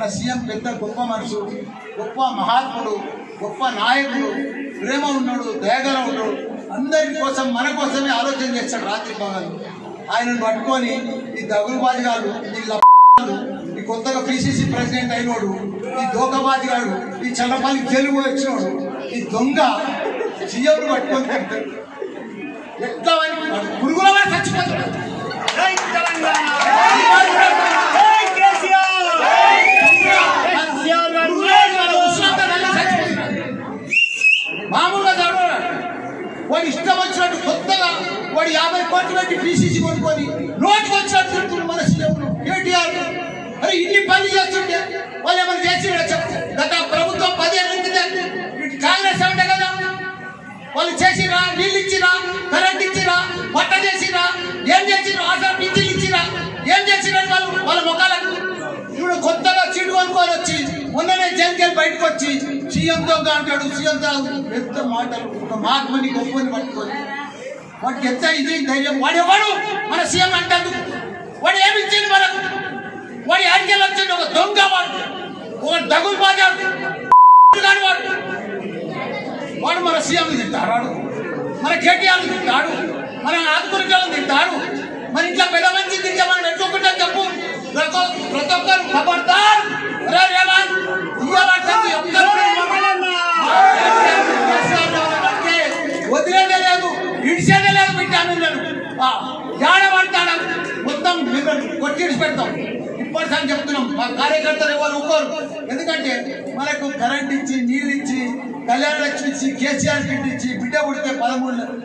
CM పెద్ద గొప్ప మనుషుడు గొప్ప మహాత్ముడు గొప్ప నాయకుడు ప్రేమ ఉన్నాడు దయగల ఉన్నాడు అందరి కోసం మన కోసమే ఆలోచన చేస్తాడు రాత్రి పగలు ఆయనను పట్టుకొని ఈ దగులుబాజిగాడు ఈ ల- ఈ కొత్తగా పిసిసి ప్రెసిడెంట్ అయినోడు ఈ దోకబాజిగాడు ఈ చల్లపల్లి తెలుగు వచ్చినోడు ఈ దొంగ సీఎం పట్టుకొని తింటాడు ఎట్లా వాడిని వాడు పురుగుల వాడు చచ్చిపోతాడు జై తెలంగాణ జై కేసీఆర్ కేసీఆర్ గారు మామూలుగా చదవడు వాడు ఇష్టం వచ్చినట్టు కొత్తగా వాడు యాభై కోట్లు పెట్టి పీసీసీ కొనుక్కొని నోటికి వచ్చినట్టు తిరుగుతున్నాడు మన సీఎం కేటీఆర్ అరే ఇన్ని పనులు చేస్తుంటే వాళ్ళు ఏమైనా చేసి గత ప్రభుత్వం పదిహేను నుంచి ఇటు కాంగ్రెస్ ఉండే కదా వాళ్ళు చేసిరా నీళ్ళు ఇచ్చిరా కరెంట్ ఇచ్చిరా పట్ట చేసిరా ఏం చేసిరా ఆసరా పింఛన్లు ఇచ్చిరా ఏం చేసిరా వాళ్ళు వాళ్ళ ముఖాలకు ఇప్పుడు కొత్తగా చీడు కొనుక్కొని వచ్చి మొన్ననే జైలుకి బయటకు వచ్చి సీఎంతో అంటాడు సీఎంతో పెద్ద మాటలు ఒక మహాత్మని గొప్పని పట్టుకొని వాడికి ఎంత ఇది ధైర్యం వాడు ఎవడు మన సీఎం అంటాడు వాడు ఏమి ఇచ్చింది మనకు వాడు ఆడికెళ్ళి వచ్చింది ఒక దొంగ వాడు ఒక దగులు బాజాడు కాని వాడు వాడు మన సీఎం తింటాడు మన కేటీఆర్ తింటాడు మన ఆత్మరికాలను తింటాడు మన ఇంట్లో పెద్ద మంచి తింటే మనం ఎట్లుకుంటాం చెప్పు ప్రతి ఒక్క- ప్రతి ఒక్కరు ఖబర్దార్ రే రేవంత్ ఇవాళ సంగతి ఒక్కరు అంటే వదిలేదే లేదు ఇడిచేదే లేదు బిడ్డాను నేను జాడ పడతాడు మొత్తం మిమ్మల్ని కొట్టిడిచి పెడతాం ఇప్పటిసారి చెప్తున్నాం మా కార్యకర్తలు ఎవరు ఊరుకోరు ఎందుకంటే మనకు కరెంట్ ఇచ్చి నీళ్ళు ఇచ్చి కళ్యాణ లక్ష్మి ఇచ్చి కేసీఆర్ కిట్ ఇచ్చి బిడ్డ పుడితే పదమూడు